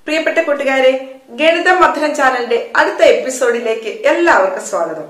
പ്രിയപ്പെട്ട കൂട്ടുകാരെ ഗണിതം മധുരം ചാനലിന്റെ അടുത്ത എപ്പിസോഡിലേക്ക് എല്ലാവർക്കും സ്വാഗതം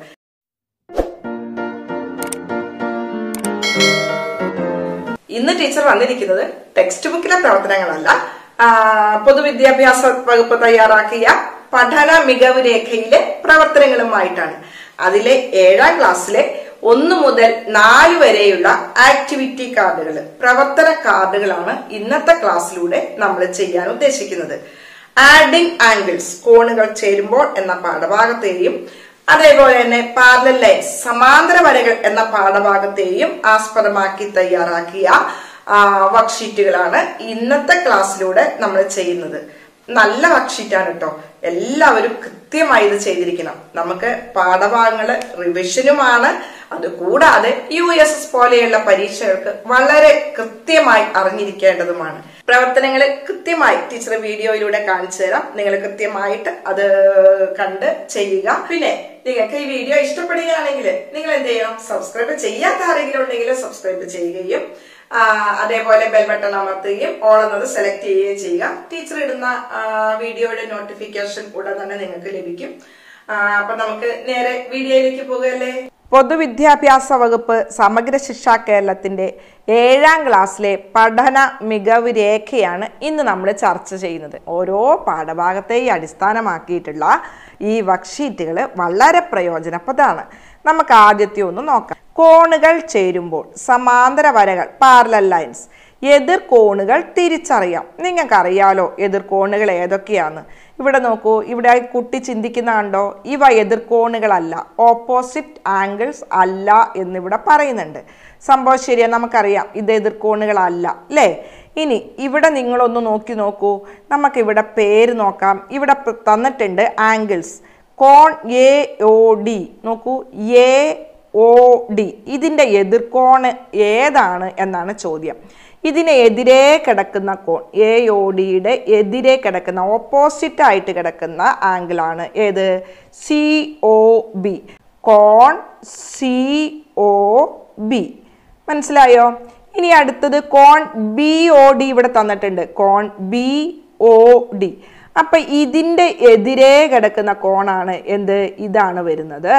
ഇന്ന് ടീച്ചർ വന്നിരിക്കുന്നത് ടെക്സ്റ്റ് ബുക്കിലെ പ്രവർത്തനങ്ങളല്ല ആ, പൊതുവിദ്യാഭ്യാസ വകുപ്പ് തയ്യാറാക്കിയ പഠന മികവ് രേഖയിലെ പ്രവർത്തനങ്ങളുമായിട്ടാണ് അതിലെ ഏഴാം ക്ലാസ്സിലെ ഒന്ന് മുതൽ നാല് വരെയുള്ള ആക്ടിവിറ്റി കാർഡുകൾ പ്രവർത്തന കാർഡുകളാണ് ഇന്നത്തെ ക്ലാസ്സിലൂടെ നമ്മൾ ചെയ്യാൻ ഉദ്ദേശിക്കുന്നത് ആഡിംഗ് ആംഗിൾസ് കോണുകൾ ചേരുമ്പോൾ എന്ന പാഠഭാഗത്തെയും അതേപോലെ തന്നെ പാരലൽ ലൈൻസ് സമാന്തര വരകൾ എന്ന പാഠഭാഗത്തെയും ആസ്പദമാക്കി തയ്യാറാക്കിയ വർക്ക്ഷീറ്റുകളാണ് ഇന്നത്തെ ക്ലാസ്സിലൂടെ നമ്മൾ ചെയ്യുന്നത് നല്ല വർക്ക്ഷീറ്റാണ് കേട്ടോ എല്ലാവരും കൃത്യമായി ഇത് ചെയ്തിരിക്കണം നമുക്ക് പാഠഭാഗങ്ങള് റിവിഷനുമാണ് അത് കൂടാതെ യു എസ് എസ് പോലെയുള്ള പരീക്ഷകൾക്ക് വളരെ കൃത്യമായി അറിഞ്ഞിരിക്കേണ്ടതുമാണ് പ്രവർത്തനങ്ങൾ കൃത്യമായി ടീച്ചർ വീഡിയോയിലൂടെ കാണിച്ചു തരാം നിങ്ങൾ കൃത്യമായിട്ട് അത് കണ്ട് ചെയ്യുക പിന്നെ നിങ്ങൾക്ക് ഈ വീഡിയോ ഇഷ്ടപ്പെടുകയാണെങ്കിൽ നിങ്ങൾ എന്ത് ചെയ്യണം സബ്സ്ക്രൈബ് ചെയ്യാത്ത ആരെങ്കിലും ഉണ്ടെങ്കിൽ സബ്സ്ക്രൈബ് ചെയ്യുകയും ആ, അതേപോലെ ബെൽ ബട്ടൺ അമർത്തുകയും ഓൾ എന്നത് സെലക്ട് ചെയ്യുകയും ചെയ്യുക ടീച്ചർ ഇടുന്ന ആ, വീഡിയോയുടെ നോട്ടിഫിക്കേഷൻ ഉടൻ തന്നെ നിങ്ങൾക്ക് ലഭിക്കും ആ, അപ്പൊ നമുക്ക് നേരെ വീഡിയോയിലേക്ക് പോകുകയല്ലേ പൊതുവിദ്യാഭ്യാസ വകുപ്പ് സമഗ്ര ശിക്ഷാ കേരളത്തിന്റെ ഏഴാം ക്ലാസ്സിലെ പഠന മികവ് രേഖയാണ് ഇന്ന് നമ്മൾ ചർച്ച ചെയ്യുന്നത് ഓരോ പാഠഭാഗത്തെയും അടിസ്ഥാനമാക്കിയിട്ടുള്ള ഈ വർക്ക്ഷീറ്റുകൾ വളരെ പ്രയോജനപ്രദമാണ് നമുക്ക് ആദ്യത്തെ ഒന്ന് നോക്കാം കോണുകൾ ചേരുമ്പോൾ സമാന്തര വരകൾ പാരലൽ ലൈൻസ് എതിർ കോണുകൾ തിരിച്ചറിയാം നിങ്ങൾക്കറിയാലോ എതിർ കോണുകൾ ഏതൊക്കെയാണ് ഇവിടെ നോക്കൂ ഇവിടെ ആ കുട്ടി ചിന്തിക്കുന്ന കണ്ടോ ഇവ എതിർ കോണുകളല്ല ഓപ്പോസിറ്റ് ആംഗിൾസ് അല്ല എന്നിവിടെ പറയുന്നുണ്ട് സംഭവം ശരിയാ നമുക്കറിയാം ഇത് എതിർ കോണുകളല്ല അല്ലേ ഇനി ഇവിടെ നിങ്ങളൊന്ന് നോക്കി നോക്കൂ നമുക്കിവിടെ പേര് നോക്കാം ഇവിടെ പ- തന്നിട്ടുണ്ട് ആംഗിൾസ് കോൺ എ ഒ ഡി നോക്കൂ എ ഒ ഡി ഇതിൻ്റെ എതിർക്കോണ് ഏതാണ് എന്നാണ് ചോദ്യം ഇതിന് എതിരെ കിടക്കുന്ന കോൺ എ ഒ ഡിയുടെ എതിരെ കിടക്കുന്ന ഓപ്പോസിറ്റ് ആയിട്ട് കിടക്കുന്ന ആംഗിളാണ് ഏത് സി ഒ ബി കോൺ സി ഒ ബി മനസ്സിലായോ ഇനി അടുത്തത് കോൺ ബി ഒ ഡി ഇവിടെ തന്നിട്ടുണ്ട് കോൺ ബി ഒ ഡി അപ്പൊ ഇതിന്റെ എതിരെ കിടക്കുന്ന കോണാണ് എന്ത് ഇതാണ് വരുന്നത്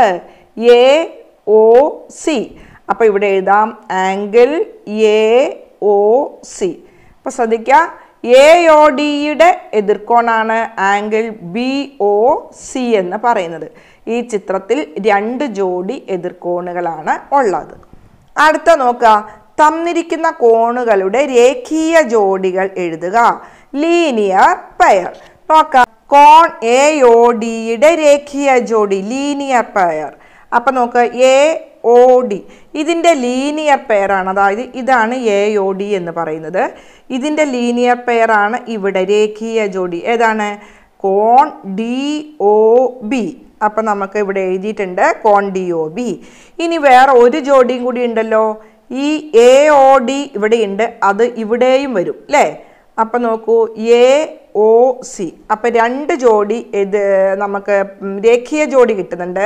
എ ഒ സി അപ്പൊ ഇവിടെ എഴുതാം ആംഗിൾ എ ഒ സി അപ്പൊ ശ്രദ്ധിക്കുക എ ഒ ഡിയുടെ എതിർക്കോണാണ് ആംഗിൾ ബി ഒ സി എന്ന് പറയുന്നത് ഈ ചിത്രത്തിൽ രണ്ട് ജോഡി എതിർക്കോണുകളാണ് ഉള്ളത് അടുത്ത നോക്കുക തന്നിരിക്കുന്ന കോണുകളുടെ രേഖീയ ജോഡികൾ എഴുതുക ലീനിയർ പെയർ നോക്കാം കോൺ എ ഒ ഡിയുടെ രേഖീയ ജോഡി ലീനിയർ പെയർ അപ്പൊ നോക്ക് എ ഒ ഡി ഇതിന്റെ ലീനിയർ പെയറാണ് അതായത് ഇതാണ് എ ഒ ഡി എന്ന് പറയുന്നത് ഇതിന്റെ ലീനിയർ പെയറാണ് ഇവിടെ രേഖീയ ജോഡി ഏതാണ് കോൺ ഡി ഒ ബി അപ്പം നമുക്ക് ഇവിടെ എഴുതിയിട്ടുണ്ട് കോൺ ഡി ഒ ബി ഇനി വേറെ ഒരു ജോഡിയും കൂടി ഉണ്ടല്ലോ ഈ എ ഒ ഡി ഇവിടെയുണ്ട് അത് ഇവിടെയും വരും അല്ലേ അപ്പം നോക്കൂ എ ഒ സി അപ്പം രണ്ട് ജോഡി ഇത് നമുക്ക് ഉം രേഖീയ ജോഡി കിട്ടുന്നുണ്ട്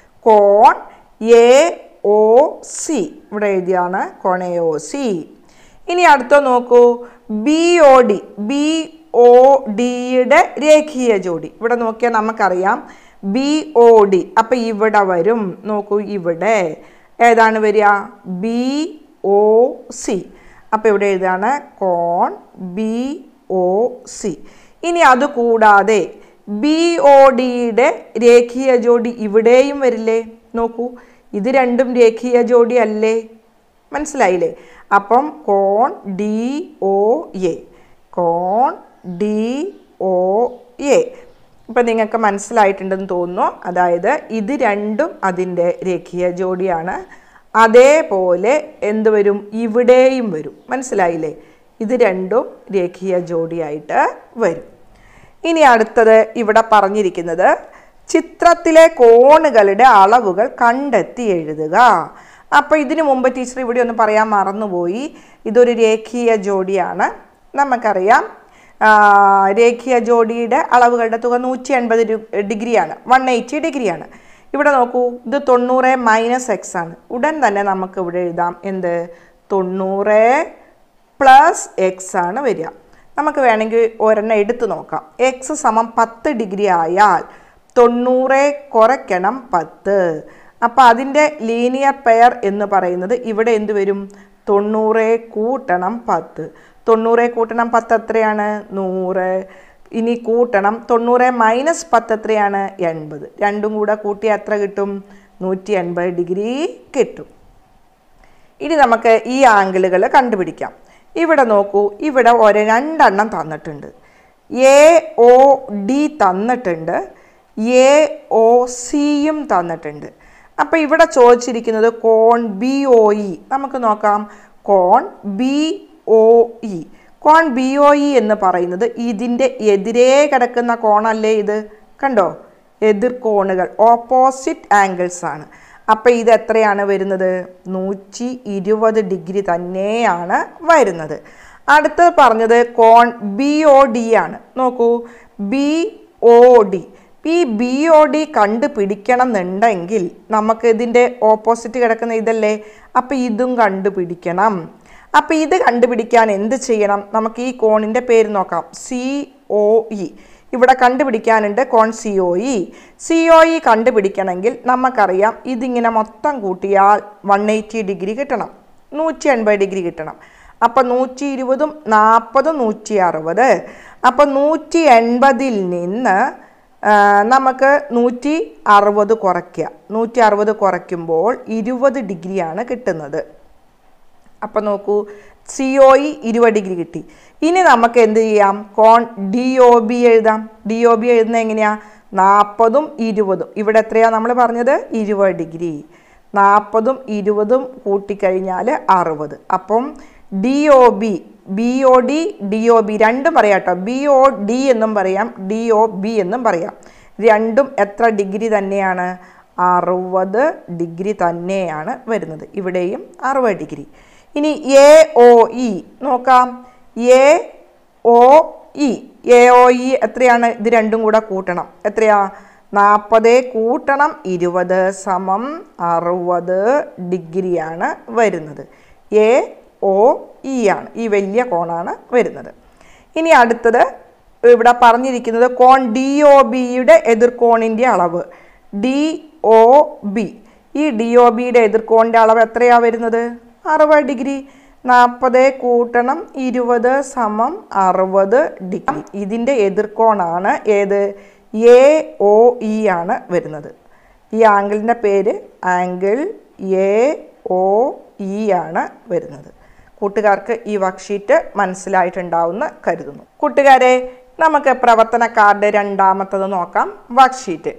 കോൺ എ ഒ സി ഇവിടെ എഴുതിയാണ് കോൺ എ ഒ സി ഇനി അടുത്ത നോക്കൂ B O D B O ഡിയുടെ രേഖീയ ജോഡി ഇവിടെ നോക്കിയാൽ നമുക്കറിയാം ബി ഒ ഡി അപ്പം ഇവിടെ വരും നോക്കൂ ഇവിടെ ഏതാണ് വരിക ബി ഒ സി അപ്പം ഇവിടെ എഴുതാണ് കോൺ ബി ഒ സി ഇനി അത് കൂടാതെ ബി ഒ ഡിയുടെ രേഖീയ ജോഡി ഇവിടെയും വരില്ലേ നോക്കൂ ഇത് രണ്ടും രേഖീയ ജോഡി അല്ലേ മനസ്സിലായില്ലേ അപ്പം കോൺ ഡി ഒ എ കോൺ ഡി ഒ എ ഇപ്പം നിങ്ങൾക്ക് മനസ്സിലായിട്ടുണ്ടെന്ന് തോന്നുന്നു അതായത് ഇത് രണ്ടും അതിൻ്റെ രേഖീയ ജോഡിയാണ് അതേപോലെ എന്ത് വരും ഇവിടെയും വരും മനസ്സിലായില്ലേ ഇത് രണ്ടും രേഖീയ ജോഡിയായിട്ട് വരും ഇനി അടുത്തത് ഇവിടെ പറഞ്ഞിരിക്കുന്നത് ചിത്രത്തിലെ കോണുകളുടെ അളവുകൾ കണ്ടെത്തി എഴുതുക അപ്പോൾ ഇതിനു മുമ്പ് ടീച്ചർ ഇവിടെ ഒന്ന് പറയാൻ മറന്നുപോയി ഇതൊരു രേഖീയ ജോഡിയാണ് നമുക്കറിയാം ആ, രേഖീയ ജോഡിയുടെ അളവുകളുടെ തുക നൂറ്റി എൺപത് ഡിഗ്രിയാണ് വൺ എയ്റ്റി ഡിഗ്രിയാണ് ഇവിടെ നോക്കൂ ഇത് തൊണ്ണൂറ് മൈനസ് എക്സ് ആണ് ഉടൻ തന്നെ നമുക്ക് ഇവിടെ എഴുതാം എന്ത് തൊണ്ണൂറ് പ്ലസ് എക്സ് ആണ് വരിക നമുക്ക് വേണമെങ്കിൽ ഒരെണ്ണം എടുത്തു നോക്കാം എക്സ് സമം പത്ത് ഡിഗ്രി ആയാൽ തൊണ്ണൂറ് കുറയ്ക്കണം പത്ത് അപ്പോൾ അതിൻ്റെ ലീനിയർ പെയർ എന്ന് പറയുന്നത് ഇവിടെ എന്ത് വരും തൊണ്ണൂറ് കൂട്ടണം പത്ത് തൊണ്ണൂറ് കൂട്ടണം പത്ത് എത്രയാണ് നൂറ് ഇനി കൂട്ടണം തൊണ്ണൂറ് മൈനസ് പത്ത് എത്രയാണ് എൺപത് രണ്ടും കൂടെ കൂട്ടിയാൽ എത്ര കിട്ടും നൂറ്റി എൺപത് ഡിഗ്രി കിട്ടും ഇനി നമുക്ക് ഈ ആംഗിളുകൾ കണ്ടുപിടിക്കാം ഇവിടെ നോക്കൂ ഇവിടെ ഒരു രണ്ടെണ്ണം തന്നിട്ടുണ്ട് എ ഒ ഡി തന്നിട്ടുണ്ട് എ ഒ സിയും തന്നിട്ടുണ്ട് അപ്പോൾ ഇവിടെ ചോദിച്ചിരിക്കുന്നത് കോൺ ബി ഒ ഇ നമുക്ക് നോക്കാം കോൺ ബി ഒ ഇ കോൺ ബി ഒ ഇ എന്ന് പറയുന്നത് ഇതിൻ്റെ എതിരേ കിടക്കുന്ന കോണല്ലേ ഇത് കണ്ടോ എതിർ കോണുകൾ ഓപ്പോസിറ്റ് ആംഗിൾസ് ആണ് അപ്പം ഇത് എത്രയാണ് വരുന്നത് നൂറ്റി ഇരുപത് ഡിഗ്രി തന്നെയാണ് വരുന്നത് അടുത്തത് പറഞ്ഞത് കോൺ ബി ഒ ഡി ആണ് നോക്കൂ ബി ഒ ഡി ഈ ബി ഒ ഡി കണ്ടുപിടിക്കണം എന്നുണ്ടെങ്കിൽ നമുക്ക് ഇതിൻ്റെ ഓപ്പോസിറ്റ് കിടക്കുന്ന ഇതല്ലേ അപ്പം ഇതും കണ്ടുപിടിക്കണം അപ്പം ഇത് കണ്ടുപിടിക്കാൻ എന്ത് ചെയ്യണം നമുക്ക് ഈ കോണിൻ്റെ പേര് നോക്കാം സി ഒ ഇ ഇവിടെ കണ്ടുപിടിക്കാനുണ്ട് കോൺ C O E C O E കണ്ടുപിടിക്കണമെങ്കിൽ നമുക്കറിയാം ഇതിങ്ങനെ മൊത്തം കൂട്ടിയാൽ വൺ എയ്റ്റി ഡിഗ്രി കിട്ടണം നൂറ്റി എൺപത് ഡിഗ്രി കിട്ടണം അപ്പം നൂറ്റി ഇരുപതും നാൽപ്പതും നൂറ്റി അറുപത് അപ്പം നൂറ്റി എൺപതിൽ നിന്ന് ആ, നമുക്ക് നൂറ്റി അറുപത് കുറയ്ക്കുക നൂറ്റി അറുപത് കുറയ്ക്കുമ്പോൾ ഇരുപത് ഡിഗ്രിയാണ് കിട്ടുന്നത് അപ്പം നോക്കൂ സി ഒ ഇ ഇരുപത് ഡിഗ്രി കിട്ടി ഇനി നമുക്ക് എന്ത് ചെയ്യാം കോൺ ഡി ഒ ബി എഴുതാം ഡി ഒ ബി എഴുതുന്നത് എങ്ങനെയാ നാൽപ്പതും ഇരുപതും ഇവിടെ എത്രയാ നമ്മൾ പറഞ്ഞത് ഇരുപത് ഡിഗ്രി നാൽപ്പതും ഇരുപതും കൂട്ടിക്കഴിഞ്ഞാൽ അറുപത് അപ്പം D O B B O D D O B രണ്ടും പറയാം കേട്ടോ ബി ഒ ഡി എന്നും പറയാം ഡി ഒ ബി എന്നും പറയാം രണ്ടും എത്ര ഡിഗ്രി തന്നെയാണ് അറുപത് ഡിഗ്രി തന്നെയാണ് വരുന്നത് ഇവിടെയും അറുപത് ഡിഗ്രി ഇനി എ ഒ ഇ നോക്കാം A O E A O E എത്രയാണ് ഇത് രണ്ടും കൂടെ കൂട്ടണം എത്രയാ നാൽപ്പത് കൂട്ടണം ഇരുപത് സമം അറുപത് ഡിഗ്രിയാണ് വരുന്നത് എ ഒ ഇ ആണ് ഈ വലിയ കോണാണ് വരുന്നത് ഇനി അടുത്തത് ഇവിടെ പറഞ്ഞിരിക്കുന്നത് കോൺ ഡി ഒ ബിയുടെ എതിർകോണിൻ്റെ അളവ് ഡി ഒ ബി ഈ ഡി ഒ ബിയുടെ എതിർകോണിൻ്റെ അളവ് എത്രയാ വരുന്നത് അറുപത് ഡിഗ്രി നാൽപ്പത് കൂട്ടണം ഇരുപത് സമം അറുപത് ഡിഗ്രി ഇതിൻ്റെ എതിർകോണാണ് ഏത് എ ഒ ഇ ആണ് വരുന്നത് ഈ ആംഗിളിൻ്റെ പേര് ആംഗിൾ എ ഒ ഇ ആണ് വരുന്നത് കൂട്ടുകാർക്ക് ഈ വർക്ക്ഷീറ്റ് മനസ്സിലായിട്ടുണ്ടാവുമെന്ന് കരുതുന്നു കൂട്ടുകാരെ നമുക്ക് പ്രവർത്തന കാർഡ് രണ്ടാമത്തത് നോക്കാം വർക്ക്ഷീറ്റ്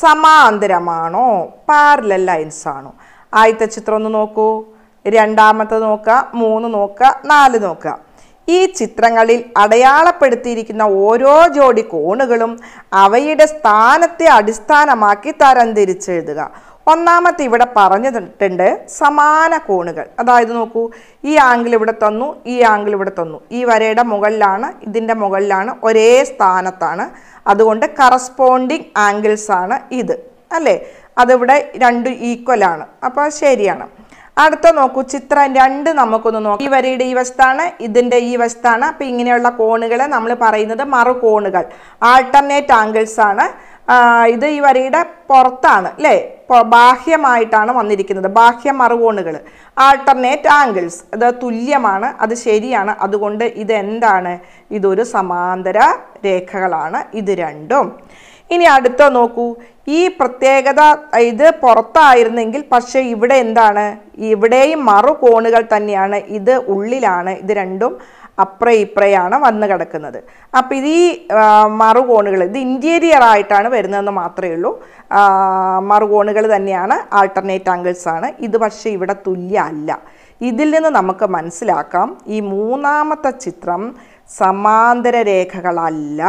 സമാന്തരമാണോ പാരലൽ ലൈൻസ് ആണോ ആദ്യത്തെ ചിത്രം ഒന്ന് നോക്കൂ രണ്ടാമത്തത് നോക്കുക മൂന്ന് നോക്കുക നാല് നോക്കുക ഈ ചിത്രങ്ങളിൽ അടയാളപ്പെടുത്തിയിരിക്കുന്ന ഓരോ ജോഡി കോണുകളും അവയുടെ സ്ഥാനത്തെ അടിസ്ഥാനമാക്കി തരംതിരിച്ചെഴുതുക ഒന്നാമത്തെ ഇവിടെ പറഞ്ഞിട്ടുണ്ട് സമാന കോണുകൾ അതായത് നോക്കൂ ഈ ആംഗിൾ ഇവിടെ തന്നു ഈ ആംഗിൾ ഇവിടെ തന്നു ഈ വരയുടെ മുകളിലാണ് ഇതിൻ്റെ മുകളിലാണ് ഒരേ സ്ഥാനത്താണ് അതുകൊണ്ട് കറസ്പോണ്ടിങ് ആംഗിൾസ് ആണ് ഇത് അല്ലേ അതിവിടെ രണ്ട് ഈക്വൽ ആണ് അപ്പോൾ ശരിയാണ് അടുത്ത നോക്കൂ ചിത്രം രണ്ട് നമുക്കൊന്ന് നോക്കാം ഈ വരയുടെ ഈ വശത്താണ് ഇതിൻ്റെ ഈ വശത്താണ് അപ്പം ഇങ്ങനെയുള്ള കോണുകളെ നമ്മൾ പറയുന്നത് മറു കോണുകൾ ആൾട്ടർനേറ്റ് ആംഗിൾസ് ആണ് ആ, ഇത് ഈ വരയുടെ പുറത്താണ് അല്ലേ പൊ- ബാഹ്യമായിട്ടാണ് വന്നിരിക്കുന്നത് ബാഹ്യ മറുകോണുകൾ ആൾട്ടർനേറ്റ് ആംഗിൾസ് ഇത് തുല്യമാണ് അത് ശരിയാണ് അതുകൊണ്ട് ഇത് എന്താണ് ഇതൊരു സമാന്തര രേഖകളാണ് ഇത് രണ്ടും ഇനി അടുത്ത നോക്കൂ ഈ പ്രത്യേകത ഇത് പുറത്തായിരുന്നെങ്കിൽ പക്ഷേ ഇവിടെ എന്താണ് ഇവിടെയും മറു കോണുകൾ തന്നെയാണ് ഇത് ഉള്ളിലാണ് ഇത് രണ്ടും അപ്ര ഇപ്രയാണ് വന്ന് കിടക്കുന്നത് അപ്പം ഇത് ഈ ആ, മറുകോണുകൾ ഇത് ഇൻറ്റീരിയർ ആയിട്ടാണ് വരുന്നതെന്ന് മാത്രമേ ഉള്ളൂ ആ, മറുകോണുകൾ തന്നെയാണ് ആൾട്ടർനേറ്റ് ആംഗിൾസ് ആണ് ഇത് പക്ഷേ ഇവിടെ തുല്യ അല്ല ഇതിൽ നിന്ന് നമുക്ക് മനസ്സിലാക്കാം ഈ മൂന്നാമത്തെ ചിത്രം സമാന്തര രേഖകളല്ല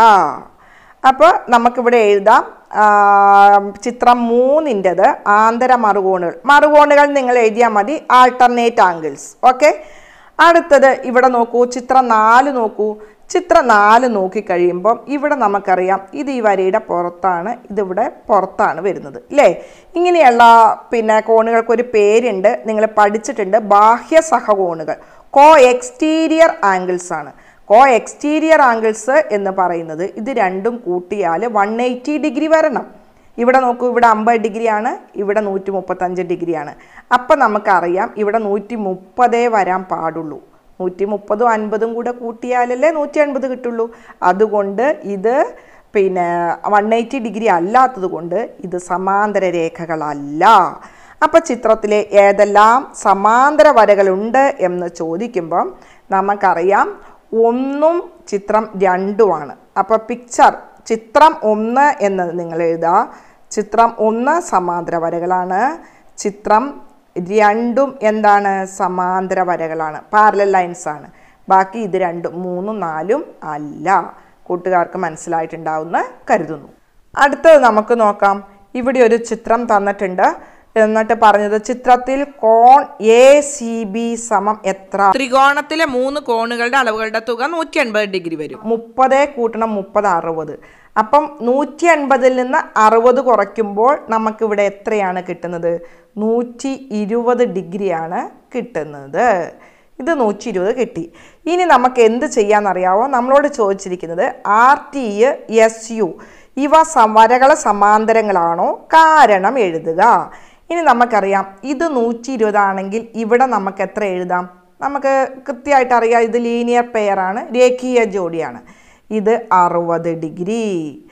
അപ്പോൾ നമുക്കിവിടെ എഴുതാം ആ, ചിത്രം മൂന്നിൻ്റെത് ആന്തര മറുകോണുകൾ മറുകോണുകൾ നിങ്ങൾ എഴുതിയാൽ മതി ആൾട്ടർനേറ്റ് ആംഗിൾസ് ഓക്കെ അടുത്തത് ഇവിടെ നോക്കൂ ചിത്രം നാല് നോക്കൂ ചിത്രം നാല് നോക്കിക്കഴിയുമ്പം ഇവിടെ നമുക്കറിയാം ഇത് ഈ വരയുടെ പുറത്താണ് ഇതിവിടെ പുറത്താണ് വരുന്നത് അല്ലേ ഇങ്ങനെയുള്ള പിന്നെ കോണുകൾക്കൊരു പേരുണ്ട് നിങ്ങൾ പഠിച്ചിട്ടുണ്ട് ബാഹ്യ സഹകോണുകൾ കോ എക്സ്റ്റീരിയർ ആംഗിൾസ് ആണ് കോ എക്സ്റ്റീരിയർ ആംഗിൾസ് എന്ന് പറയുന്നത് ഇത് രണ്ടും കൂട്ടിയാൽ വൺ എയ്റ്റി ഡിഗ്രി വരണം ഇവിടെ നോക്കൂ ഇവിടെ അമ്പത് ഡിഗ്രിയാണ് ഇവിടെ നൂറ്റി മുപ്പത്തഞ്ച് ഡിഗ്രിയാണ് അപ്പം നമുക്കറിയാം ഇവിടെ നൂറ്റി മുപ്പതേ വരാൻ പാടുള്ളൂ നൂറ്റി മുപ്പതും അൻപതും കൂടെ കൂട്ടിയാലല്ലേ നൂറ്റി അൻപത് കിട്ടുള്ളൂ അതുകൊണ്ട് ഇത് പിന്നെ വൺ എയ്റ്റി ഡിഗ്രി അല്ലാത്തത് കൊണ്ട് ഇത് സമാന്തര രേഖകളല്ല അപ്പം ചിത്രത്തിലെ ഏതെല്ലാം സമാന്തര വരകളുണ്ട് എന്ന് ചോദിക്കുമ്പം നമുക്കറിയാം ഒന്നും ചിത്രം രണ്ടുമാണ് അപ്പോൾ പിക്ചർ ചിത്രം ഒന്ന് എന്ന് നിങ്ങൾ എഴുതുക ചിത്രം ഒന്ന് സമാന്തര വരകളാണ് ചിത്രം രണ്ടും എന്താണ് സമാന്തര വരകളാണ് പാരലൽ ലൈൻസ് ആണ് ബാക്കി ഇത് രണ്ടും മൂന്നും നാലും അല്ല കൂട്ടുകാർക്ക് മനസ്സിലായിട്ടുണ്ടാവുമെന്ന് കരുതുന്നു അടുത്തത് നമുക്ക് നോക്കാം ഇവിടെ ഒരു ചിത്രം തന്നിട്ടുണ്ട് എന്നിട്ട് പറഞ്ഞത് ചിത്രത്തിൽ കോൺ എ സി ബി സമം എത്ര ത്രികോണത്തിലെ മൂന്ന് കോണുകളുടെ അളവുകളുടെ തുക നൂറ്റി അൻപത് ഡിഗ്രി വരും മുപ്പത് കൂട്ടണം മുപ്പത് അറുപത് അപ്പം നൂറ്റി അൻപതിൽ നിന്ന് അറുപത് കുറയ്ക്കുമ്പോൾ നമുക്കിവിടെ എത്രയാണ് കിട്ടുന്നത് നൂറ്റി ഇരുപത് ഡിഗ്രിയാണ് കിട്ടുന്നത് ഇത് നൂറ്റി ഇരുപത് കിട്ടി ഇനി നമുക്ക് എന്ത് ചെയ്യാമെന്നറിയാവോ നമ്മളോട് ചോദിച്ചിരിക്കുന്നത് ആർ ടി എസ് യു ഇവ സം- വരകളെ സമാന്തരങ്ങളാണോ കാരണം എഴുതുക ഇനി നമുക്കറിയാം ഇത് നൂറ്റി ഇരുപതാണെങ്കിൽ ഇവിടെ നമുക്ക് എത്ര എഴുതാം നമുക്ക് കൃത്യമായിട്ട് അറിയാം ഇത് ലീനിയർ പെയറാണ് രേഖീയ ജോഡിയാണ് ഇത് അറുപത് ഡിഗ്രി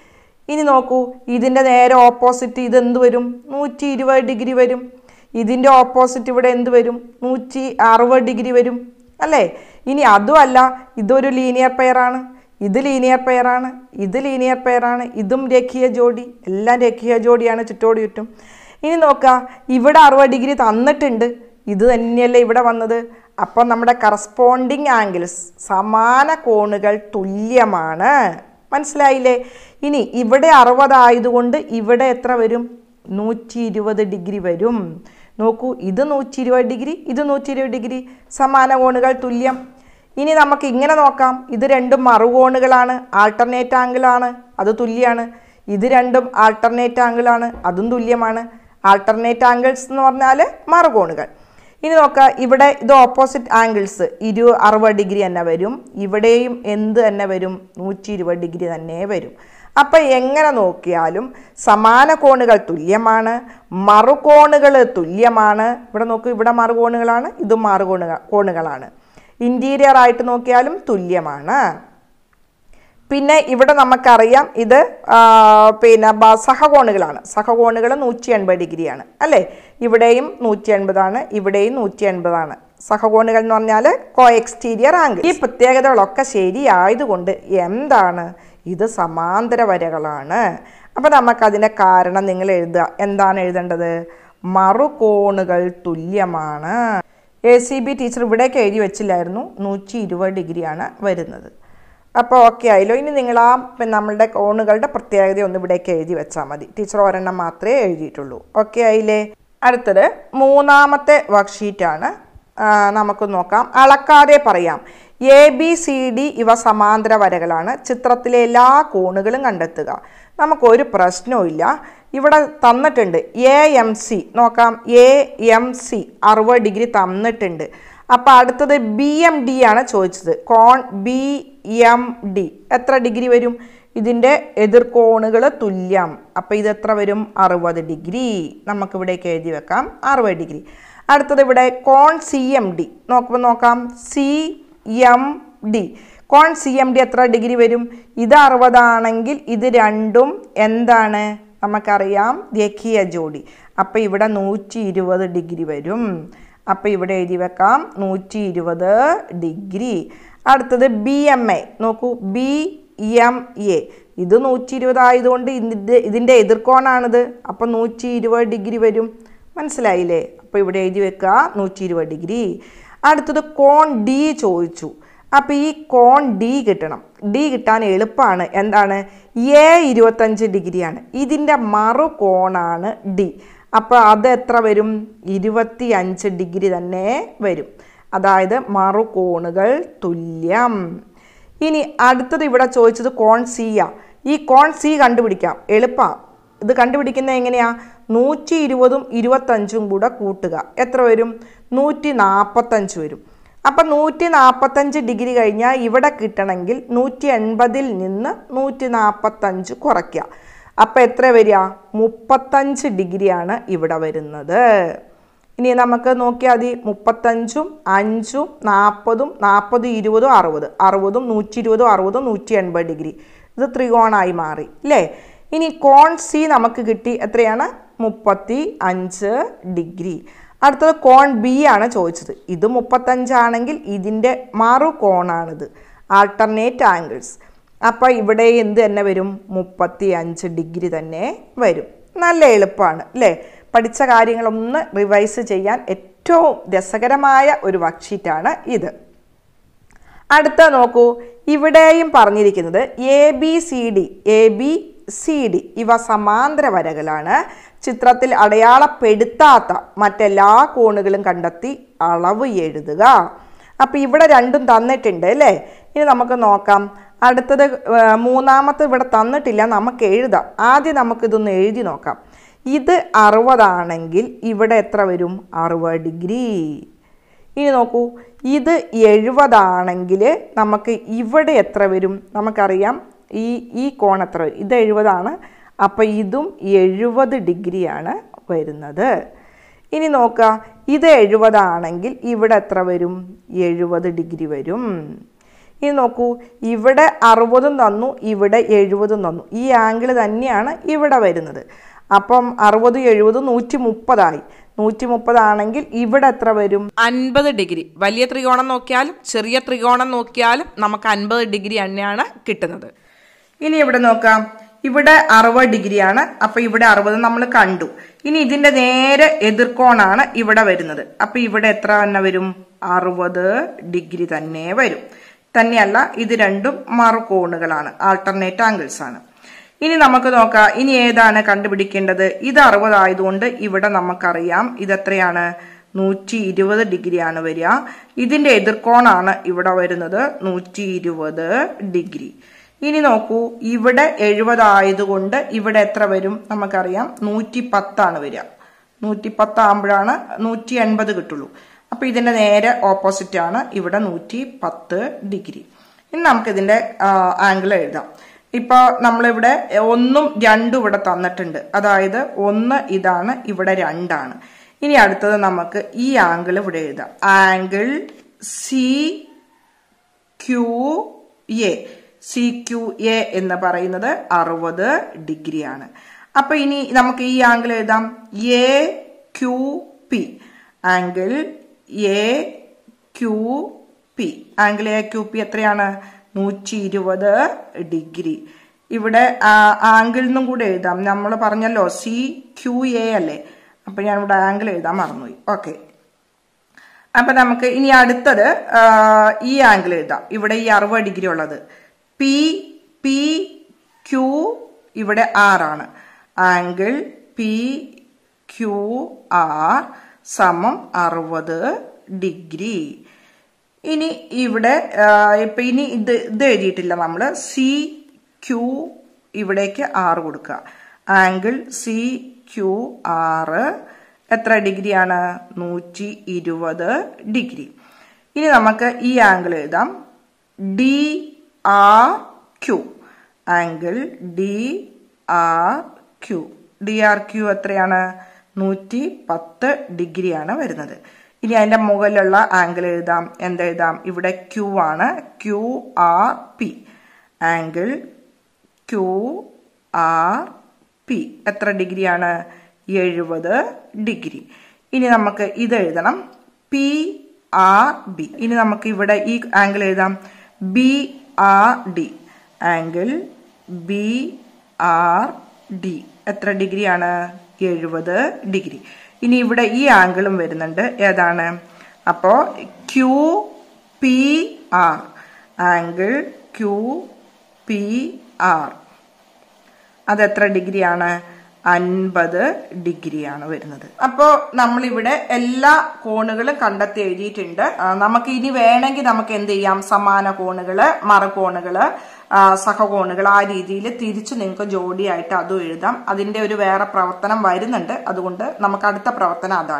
ഇനി നോക്കൂ ഇതിൻ്റെ നേരെ ഓപ്പോസിറ്റ് ഇത് എന്ത് വരും നൂറ്റി ഇരുപത് ഡിഗ്രി വരും ഇതിൻ്റെ ഓപ്പോസിറ്റ് ഇവിടെ എന്ത് വരും നൂറ്റി അറുപത് ഡിഗ്രി വരും അല്ലേ ഇനി അതുമല്ല ഇതൊരു ലീനിയർ പെയറാണ് ഇത് ലീനിയർ പെയറാണ് ഇത് ലീനിയർ പെയറാണ് ഇതും രേഖീയ ജോഡി എല്ലാം രേഖീയ ജോഡിയാണ് ചുറ്റോട് ചുറ്റും ഇനി നോക്കുക ഇവിടെ അറുപത് ഡിഗ്രി തന്നിട്ടുണ്ട് ഇത് തന്നെയല്ലേ ഇവിടെ വന്നത് അപ്പം നമ്മുടെ കറസ്പോണ്ടിങ് ആംഗിൾസ് സമാന കോണുകൾ തുല്യമാണ് മനസ്സിലായില്ലേ ഇനി ഇവിടെ അറുപതായതുകൊണ്ട് ഇവിടെ എത്ര വരും നൂറ്റി ഇരുപത് ഡിഗ്രി വരും നോക്കൂ ഇത് നൂറ്റി ഇരുപത് ഡിഗ്രി ഇത് നൂറ്റി ഇരുപത് ഡിഗ്രി സമാന കോണുകൾ തുല്യം ഇനി നമുക്ക് ഇങ്ങനെ നോക്കാം ഇത് രണ്ടും മറുകോണുകളാണ് ആൾട്ടർനേറ്റ് ആംഗിളാണ് അത് തുല്യമാണ് ഇത് രണ്ടും ആൾട്ടർനേറ്റ് ആംഗിളാണ് അതും തുല്യമാണ് ആൾട്ടർനേറ്റ് ആംഗിൾസ് എന്ന് പറഞ്ഞാൽ മറുകോണുകൾ ഇനി നോക്കാം ഇവിടെ ഇത് ഓപ്പോസിറ്റ് ആംഗിൾസ് ഇരു അറുപത് ഡിഗ്രി തന്നെ വരും ഇവിടെയും എന്ത് തന്നെ വരും നൂറ്റി ഇരുപത് ഡിഗ്രി തന്നെ വരും അപ്പം എങ്ങനെ നോക്കിയാലും സമാന കോണുകൾ തുല്യമാണ് മറുകോണുകൾ തുല്യമാണ് ഇവിടെ നോക്കൂ ഇവിടെ മറുകോണുകളാണ് ഇതും മറുകോണുകൾ കോണുകളാണ് ഇൻറ്റീരിയർ ആയിട്ട് നോക്കിയാലും തുല്യമാണ് പിന്നെ ഇവിടെ നമുക്കറിയാം ഇത് ആ, പിന്നെ ബ- സഹകോണുകളാണ് സഹകോണുകൾ നൂറ്റി എൺപത് ഡിഗ്രിയാണ് അല്ലേ ഇവിടെയും നൂറ്റി എൺപതാണ് ഇവിടെയും നൂറ്റി എൺപതാണ് സഹകോണുകൾ എന്ന് പറഞ്ഞാൽ കോ എക്സ്റ്റീരിയർ ആംഗിൾ ഈ പ്രത്യേകതകളൊക്കെ ശരിയായതുകൊണ്ട് എന്താണ് ഇത് സമാന്തര വരകളാണ് അപ്പോൾ നമുക്കതിൻ്റെ കാരണം നിങ്ങൾ എഴുതുക എന്താണ് എഴുതേണ്ടത് മറുകോണുകൾ തുല്യമാണ് എ സി ബി ടീച്ചർ ഇവിടേക്ക് എഴുതി വെച്ചില്ലായിരുന്നു നൂറ്റി ഇരുപത് ഡിഗ്രിയാണ് വരുന്നത് അപ്പോൾ ഓക്കെ ആയല്ലോ ഇനി നിങ്ങൾ ആ പിന്നെ നമ്മളുടെ കോണുകളുടെ പ്രത്യേകത ഒന്ന് ഇവിടേക്ക് എഴുതി വെച്ചാൽ മതി ടീച്ചർ ഒരെണ്ണം മാത്രമേ എഴുതിയിട്ടുള്ളൂ ഓക്കെ ആയില്ലേ അടുത്തത് മൂന്നാമത്തെ വർക്ക്ഷീറ്റാണ് നമുക്ക് നോക്കാം അളക്കാതെ പറയാം എ ബി സി ഡി ഇവ സമാന്തര വരകളാണ് ചിത്രത്തിലെ എല്ലാ കോണുകളും കണ്ടെത്തുക നമുക്കൊരു പ്രശ്നവുമില്ല ഇവിടെ തന്നിട്ടുണ്ട് എ എം സി നോക്കാം എ എം സി അറുപത് ഡിഗ്രി തന്നിട്ടുണ്ട് അപ്പോൾ അടുത്തത് ബി എം ഡി ആണ് ചോദിച്ചത് കോൺ ബി എം ഡി എത്ര ഡിഗ്രി വരും ഇതിൻ്റെ എതിർകോണുകൾ തുല്യം അപ്പോൾ ഇത് എത്ര വരും അറുപത് ഡിഗ്രി നമുക്കിവിടേക്ക് എഴുതി വെക്കാം അറുപത് ഡിഗ്രി അടുത്തത് ഇവിടെ കോൺ സി എം ഡി നോക്കുമ്പോൾ നോക്കാം സി എം ഡി കോൺ സി എം ഡി എത്ര ഡിഗ്രി വരും ഇത് അറുപതാണെങ്കിൽ ഇത് രണ്ടും എന്താണ് നമുക്കറിയാം രേഖീയ ജോഡി അപ്പോൾ ഇവിടെ നൂറ്റി ഇരുപത് ഡിഗ്രി വരും അപ്പോൾ ഇവിടെ എഴുതി വെക്കാം നൂറ്റി ഇരുപത് ഡിഗ്രി അടുത്തത് ബി എം എ നോക്കൂ ബി എം എ ഇത് നൂറ്റി ഇരുപത് ആയതുകൊണ്ട് ഇതിൻ്റെ ഇതിൻ്റെ എതിർക്കോണാണിത് അപ്പോൾ നൂറ്റി ഇരുപത് ഡിഗ്രി വരും മനസ്സിലായില്ലേ അപ്പോൾ ഇവിടെ എഴുതി വെക്കുക നൂറ്റി ഇരുപത് ഡിഗ്രി അടുത്തത് കോൺ ഡി ചോദിച്ചു അപ്പോൾ ഈ കോൺ ഡി കിട്ടണം ഡി കിട്ടാൻ എളുപ്പമാണ് എന്താണ് എ ഇരുപത്തഞ്ച് ഡിഗ്രിയാണ് ഇതിൻ്റെ മറു കോണാണ് ഡി അപ്പോൾ അത് എത്ര വരും ഇരുപത്തി അഞ്ച് ഡിഗ്രി തന്നെ വരും അതായത് മറു കോണുകൾ തുല്യം ഇനി അടുത്തത് ഇവിടെ ചോദിച്ചത് കോൺ സിയാ ഈ കോൺ സി കണ്ടുപിടിക്കാം എളുപ്പമാണ് ഇത് കണ്ടുപിടിക്കുന്നത് എങ്ങനെയാ നൂറ്റി ഇരുപതും ഇരുപത്തഞ്ചും കൂടെ കൂട്ടുക എത്ര വരും നൂറ്റി നാൽപ്പത്തഞ്ച് വരും അപ്പം നൂറ്റി നാൽപ്പത്തഞ്ച് ഡിഗ്രി കഴിഞ്ഞാൽ ഇവിടെ കിട്ടണമെങ്കിൽ നൂറ്റി എൺപതിൽ നിന്ന് നൂറ്റി നാൽപ്പത്തഞ്ച് കുറയ്ക്കുക അപ്പം എത്ര വരിക മുപ്പത്തഞ്ച് ഡിഗ്രിയാണ് ഇവിടെ വരുന്നത് ഇനി നമുക്ക് നോക്കിയാൽ മതി മുപ്പത്തഞ്ചും അഞ്ചും നാൽപ്പതും നാൽപ്പത് ഇരുപതും അറുപത് അറുപതും നൂറ്റി ഇരുപതും അറുപതും നൂറ്റി എൺപത് ഡിഗ്രി ഇത് ത്രികോണായി മാറി അല്ലേ ഇനി കോൺ സി നമുക്ക് കിട്ടി എത്രയാണ് മുപ്പത്തി അഞ്ച് ഡിഗ്രി അടുത്തത് കോൺ ബി ആണ് ചോദിച്ചത് ഇത് മുപ്പത്തഞ്ചാണെങ്കിൽ ഇതിൻ്റെ മറു കോണാണിത് ആൾട്ടർനേറ്റ് ആംഗിൾസ് അപ്പോൾ ഇവിടെ എന്ത് തന്നെ വരും മുപ്പത്തി അഞ്ച് ഡിഗ്രി തന്നെ വരും നല്ല എളുപ്പമാണ് അല്ലേ പഠിച്ച കാര്യങ്ങളൊന്ന് റിവൈസ് ചെയ്യാൻ ഏറ്റവും രസകരമായ ഒരു വർക്ക്ഷീറ്റാണ് ഇത് അടുത്ത നോക്കൂ ഇവിടെയും പറഞ്ഞിരിക്കുന്നത് A B C D A B C D ഇവ സമാന്തര വരകളാണ് ചിത്രത്തിൽ അടയാളപ്പെടുത്താത്ത മറ്റെല്ലാ കോണുകളും കണ്ടെത്തി അളവ് എഴുതുക അപ്പം ഇവിടെ രണ്ടും തന്നിട്ടുണ്ട് അല്ലേ ഇനി നമുക്ക് നോക്കാം അടുത്തത് ആ, മൂന്നാമത്തെ ഇവിടെ തന്നിട്ടില്ല നമുക്ക് എഴുതാം ആദ്യം നമുക്കിതൊന്ന് എഴുതി നോക്കാം ഇത് അറുപതാണെങ്കിൽ ഇവിടെ എത്ര വരും അറുപത് ഡിഗ്രി ഇനി നോക്കൂ ഇത് എഴുപതാണെങ്കിൽ നമുക്ക് ഇവിടെ എത്ര വരും നമുക്കറിയാം ഈ ഈ കോൺ എത്ര വരും ഇത് എഴുപതാണ് അപ്പോൾ ഇതും എഴുപത് ഡിഗ്രിയാണ് വരുന്നത് ഇനി നോക്കുക ഇത് എഴുപതാണെങ്കിൽ ഇവിടെ എത്ര വരും എഴുപത് ഡിഗ്രി വരും ഇനി നോക്കൂ ഇവിടെ അറുപതും തന്നു ഇവിടെ എഴുപതും തന്നു ഈ ആംഗിൾ തന്നെയാണ് ഇവിടെ വരുന്നത് അപ്പം അറുപത് എഴുപത് നൂറ്റി മുപ്പതായി നൂറ്റി മുപ്പതാണെങ്കിൽ ഇവിടെ എത്ര വരും അൻപത് ഡിഗ്രി വലിയ ത്രികോണം നോക്കിയാലും ചെറിയ ത്രികോണം നോക്കിയാലും നമുക്ക് അൻപത് ഡിഗ്രി തന്നെയാണ് കിട്ടുന്നത് ഇനി ഇവിടെ നോക്കാം ഇവിടെ അറുപത് ഡിഗ്രിയാണ് അപ്പൊ ഇവിടെ അറുപത് നമ്മൾ കണ്ടു ഇനി ഇതിന്റെ നേരെ എതിർക്കോണാണ് ഇവിടെ വരുന്നത് അപ്പൊ ഇവിടെ എത്ര തന്നെ വരും അറുപത് ഡിഗ്രി തന്നെ വരും തന്നെയല്ല ഇത് രണ്ടും മറുകോണുകളാണ് ആൾട്ടർനേറ്റ് ആംഗിൾസ് ആണ് ഇനി നമുക്ക് നോക്കാം ഇനി ഏതാണ് കണ്ടുപിടിക്കേണ്ടത് ഇത് അറുപതായതുകൊണ്ട് ഇവിടെ നമുക്കറിയാം ഇതെത്രയാണ് നൂറ്റി ഇരുപത് ഡിഗ്രിയാണ് വരിക ഇതിന്റെ എതിർക്കോണാണ് ഇവിടെ വരുന്നത് നൂറ്റി ഇരുപത് ഡിഗ്രി ഇനി നോക്കൂ ഇവിടെ എഴുപതായതുകൊണ്ട് ഇവിടെ എത്ര വരും നമുക്കറിയാം നൂറ്റി പത്താണ് വരിക നൂറ്റി പത്താകുമ്പോഴാണ് നൂറ്റി എൺപത് കിട്ടുള്ളൂ അപ്പൊ ഇതിന്റെ നേരെ ഓപ്പോസിറ്റ് ആണ് ഇവിടെ നൂറ്റി പത്ത് ഡിഗ്രി ഇനി നമുക്കിതിന്റെ ആംഗിൾ എഴുതാം ഇപ്പൊ നമ്മളിവിടെ ഒന്നും രണ്ടും ഇവിടെ തന്നിട്ടുണ്ട് അതായത് ഒന്ന് ഇതാണ് ഇവിടെ രണ്ടാണ് ഇനി അടുത്തത് നമുക്ക് ഈ ആംഗിൾ ഇവിടെ എഴുതാം angle C Q A C Q A എന്ന് പറയുന്നത് അറുപത് ഡിഗ്രിയാണ് അപ്പൊ ഇനി നമുക്ക് ഈ ആംഗിൾ എഴുതാം A Q P angle A Q P angle A Q P എത്രയാണ് നൂറ്റി ഇരുപത് ഡിഗ്രി ഇവിടെ ആംഗിൾ എന്നും കൂടെ എഴുതാം നമ്മൾ പറഞ്ഞല്ലോ സി ക്യു എ അല്ലേ അപ്പൊ ഞാൻ ഇവിടെ ആംഗിൾ എഴുതാൻ മറന്നുപോയി ഓക്കെ അപ്പൊ നമുക്ക് ഇനി അടുത്തത് ആ, ഈ ആംഗിൾ എഴുതാം ഇവിടെ ഈ അറുപത് ഡിഗ്രി ഉള്ളത് പി പി ക്യു ഇവിടെ ആറാണ് ആംഗിൾ പി ക്യു ആർ സമം അറുപത് ഡിഗ്രി ഇനി ഇവിടെ ആ, ഇപ്പൊ ഇനി ഇത് ഇത് എഴുതിയിട്ടില്ല നമ്മൾ സി ക്യു ഇവിടേക്ക് ആറ് കൊടുക്കുക ആംഗിൾ സി ക്യു ആറ് എത്ര ഡിഗ്രിയാണ് നൂറ്റി ഇരുപത് ഡിഗ്രി ഇനി നമുക്ക് ഈ ആംഗിൾ എഴുതാം D R Q angle D R Q D R Q എത്രയാണ് നൂറ്റി പത്ത് ഡിഗ്രിയാണ് വരുന്നത് ഇനി അതിന്റെ മുകളിലുള്ള ആംഗിൾ എഴുതാം എന്തെഴുതാം ഇവിടെ ക്യു ആണ് Q R P angle Q R P എത്ര ഡിഗ്രിയാണ് എഴുപത് ഡിഗ്രി ഇനി നമുക്ക് ഇത് എഴുതണം പി ആർ ബി ഇനി നമുക്ക് ഇവിടെ ഈ ആംഗിൾ എഴുതാം B R D angle B R D എത്ര ഡിഗ്രിയാണ് എഴുപത് ഡിഗ്രി ഇനി ഇവിടെ ഈ ആംഗിളും വരുന്നുണ്ട് ഏതാണ് അപ്പോ Q P R angle Q P R അത് എത്ര ഡിഗ്രിയാണ് അൻപത് ഡിഗ്രിയാണ് വരുന്നത് അപ്പോൾ നമ്മളിവിടെ എല്ലാ കോണുകളും കണ്ടെത്തി എഴുതിയിട്ടുണ്ട് ആ, നമുക്ക് ഇനി വേണമെങ്കിൽ നമുക്ക് എന്ത് ചെയ്യാം സമാന കോണുകള് മറുകോണുകള് ആ, സഹകോണുകൾ ആ രീതിയിൽ തിരിച്ച് നിങ്ങൾക്ക് ജോഡിയായിട്ട് അതും എഴുതാം അതിന്റെ ഒരു വേറെ പ്രവർത്തനം വരുന്നുണ്ട് അതുകൊണ്ട് നമുക്ക് അടുത്ത പ്രവർത്തനം അതാണ്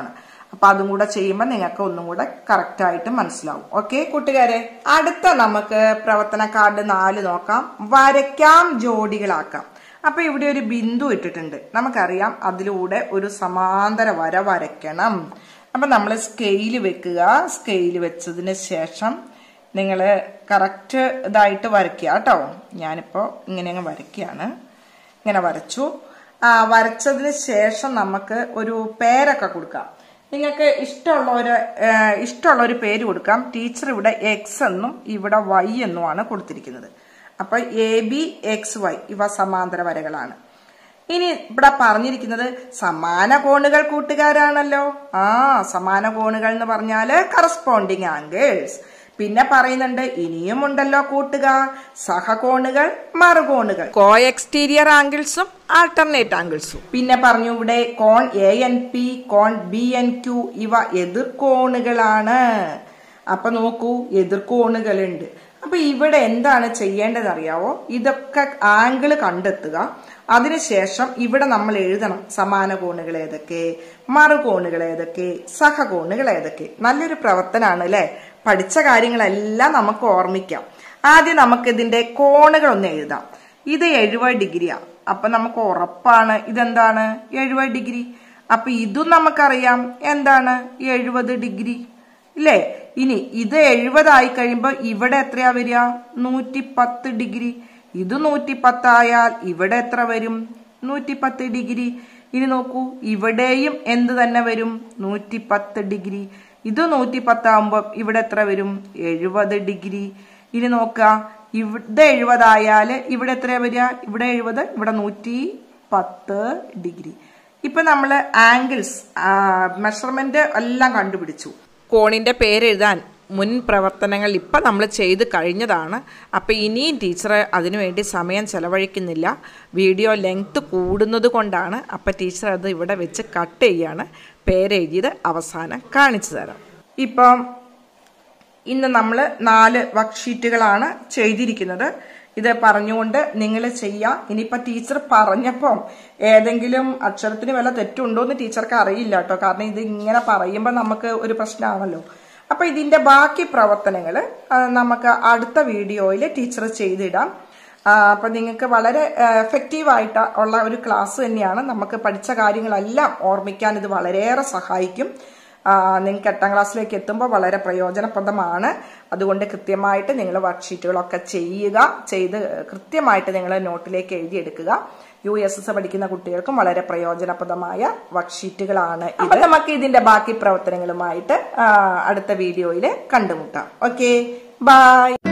അപ്പൊ അതും കൂടെ ചെയ്യുമ്പോൾ നിങ്ങൾക്ക് ഒന്നും കൂടെ കറക്റ്റ് ആയിട്ട് മനസ്സിലാവും ഓക്കെ കൂട്ടുകാരെ അടുത്ത നമുക്ക് പ്രവർത്തന കാർഡ് നാല് നോക്കാം വരയ്ക്കാം ജോഡികളാക്കാം അപ്പൊ ഇവിടെ ഒരു ബിന്ദു ഇട്ടിട്ടുണ്ട് നമുക്കറിയാം അതിലൂടെ ഒരു സമാന്തര വര വരയ്ക്കണം അപ്പൊ നമ്മൾ സ്കെയില് വെക്കുക സ്കെയില് വെച്ചതിന് ശേഷം നിങ്ങൾ കറക്റ്റ് ഇതായിട്ട് വരയ്ക്കുക കേട്ടോ ഞാനിപ്പോ ഇങ്ങനെ അങ്ങ് വരയ്ക്കുകയാണ് ഇങ്ങനെ വരച്ചു ആ വരച്ചതിന് ശേഷം നമുക്ക് ഒരു പേരൊക്കെ കൊടുക്കാം നിങ്ങൾക്ക് ഇഷ്ടമുള്ള ഒരു ഏഹ്, ഇഷ്ടമുള്ള ഒരു പേര് കൊടുക്കാം ടീച്ചർ ഇവിടെ എക്സ് എന്നും ഇവിടെ വൈ എന്നുമാണ് കൊടുത്തിരിക്കുന്നത് അപ്പൊ എ ബി എക്സ് വൈ ഇവ സമാന്തര വരകളാണ് ഇനി ഇവിടെ പറഞ്ഞിരിക്കുന്നത് സമാന കോണുകൾ കൂട്ടുകാരാണല്ലോ ആ സമാന കോണുകൾ എന്ന് പറഞ്ഞാല് കറസ്പോണ്ടിങ് ആംഗിൾസ് പിന്നെ പറയുന്നുണ്ട് ഇനിയും ഉണ്ടല്ലോ കൂട്ടുകാർ സഹകോണുകൾ മറുകോണുകൾ കോ എക്സ്റ്റീരിയർ ആംഗിൾസും ആൾട്ടർനേറ്റ് ആംഗിൾസും പിന്നെ പറഞ്ഞു ഇവിടെ കോൺ എ എൻ പി കോൺ ബി എൻ ക്യു ഇവ എതിർകോണുകളാണ് അപ്പൊ നോക്കൂ എതിർകോണുകളുണ്ട് അപ്പൊ ഇവിടെ എന്താണ് ചെയ്യേണ്ടത് അറിയാവോ ഇതൊക്കെ ആംഗിള് കണ്ടെത്തുക അതിനുശേഷം ഇവിടെ നമ്മൾ എഴുതണം സമാന കോണുകൾ ഏതൊക്കെ മറുകോണുകൾ ഏതൊക്കെ സഹകോണുകൾ ഏതൊക്കെ നല്ലൊരു പ്രവർത്തനമാണ് അല്ലെ പഠിച്ച കാര്യങ്ങളെല്ലാം നമുക്ക് ഓർമ്മിക്കാം ആദ്യം നമുക്ക് ഇതിന്റെ കോണുകൾ ഒന്ന് എഴുതാം ഇത് എഴുപത് ഡിഗ്രിയാ അപ്പൊ നമുക്ക് ഉറപ്പാണ് ഇതെന്താണ് എഴുപത് ഡിഗ്രി അപ്പൊ ഇതും നമുക്കറിയാം എന്താണ് എഴുപത് ഡിഗ്രി ഇല്ലേ ഇനി ഇത് എഴുപതായി കഴിയുമ്പോൾ ഇവിടെ എത്രയാ വരിക നൂറ്റി പത്ത് ഡിഗ്രി ഇത് നൂറ്റി പത്തായാൽ ഇവിടെ എത്ര വരും നൂറ്റി പത്ത് ഡിഗ്രി ഇനി നോക്കൂ ഇവിടെയും എന്ത് തന്നെ വരും നൂറ്റി പത്ത് ഡിഗ്രി ഇത് നൂറ്റി പത്താകുമ്പോൾ ഇവിടെ എത്ര വരും എഴുപത് ഡിഗ്രി ഇനി നോക്കുക ഇവിടെ എഴുപതായാൽ ഇവിടെ എത്രയാ വരിക ഇവിടെ എഴുപത് ഇവിടെ നൂറ്റി പത്ത് ഡിഗ്രി ഇപ്പൊ നമ്മൾ ആംഗിൾസ് മെഷർമെന്റ് എല്ലാം കണ്ടുപിടിച്ചു കോണിന്റെ പേരെഴുതാൻ മുൻ പ്രവർത്തനങ്ങൾ ഇപ്പം നമ്മൾ ചെയ്ത് കഴിഞ്ഞതാണ് അപ്പം ഇനിയും ടീച്ചർ അതിനുവേണ്ടി സമയം ചെലവഴിക്കുന്നില്ല വീഡിയോ ലെങ്ത് കൂടുന്നത് കൊണ്ടാണ് അപ്പം ടീച്ചർ അത് ഇവിടെ വെച്ച് കട്ട് ചെയ്യാണ് പേരെഴുതിയത് അവസാനം കാണിച്ചു തരാം ഇപ്പം ഇന്ന് നമ്മൾ നാല് വർക്ക്ഷീറ്റുകളാണ് ചെയ്തിരിക്കുന്നത് ഇത് പറഞ്ഞുകൊണ്ട് നിങ്ങൾ ചെയ്യാം ഇനിയിപ്പോൾ ടീച്ചർ പറഞ്ഞപ്പം ഏതെങ്കിലും അക്ഷരത്തിന് വല്ല തെറ്റുണ്ടോ എന്ന് ടീച്ചർക്ക് അറിയില്ല കേട്ടോ കാരണം ഇത് ഇങ്ങനെ പറയുമ്പോൾ നമുക്ക് ഒരു പ്രശ്നമാണല്ലോ അപ്പൊ ഇതിന്റെ ബാക്കി പ്രവർത്തനങ്ങൾ നമുക്ക് അടുത്ത വീഡിയോയിൽ ടീച്ചർ ചെയ്തിടാം ആ, അപ്പൊ നിങ്ങൾക്ക് വളരെ എഫക്റ്റീവായിട്ട് ഉള്ള ഒരു ക്ലാസ് തന്നെയാണ് നമുക്ക് പഠിച്ച കാര്യങ്ങളെല്ലാം ഓർമ്മിക്കാൻ ഇത് വളരെയേറെ സഹായിക്കും നിങ്ങൾക്ക് എട്ടാം ക്ലാസ്സിലേക്ക് എത്തുമ്പോൾ വളരെ പ്രയോജനപ്രദമാണ് അതുകൊണ്ട് കൃത്യമായിട്ട് നിങ്ങൾ വർക്ക്ഷീറ്റുകളൊക്കെ ചെയ്യുക ചെയ്ത് കൃത്യമായിട്ട് നിങ്ങൾ നോട്ടിലേക്ക് എഴുതിയെടുക്കുക യു എസ് എസ് പഠിക്കുന്ന കുട്ടികൾക്കും വളരെ പ്രയോജനപ്രദമായ വർക്ക്ഷീറ്റുകളാണ് അപ്പൊ നമുക്ക് ഇതിന്റെ ബാക്കി പ്രവർത്തനങ്ങളുമായിട്ട് ആ, അടുത്ത വീഡിയോയിൽ കണ്ടുമുട്ടാം ഓക്കെ ബൈ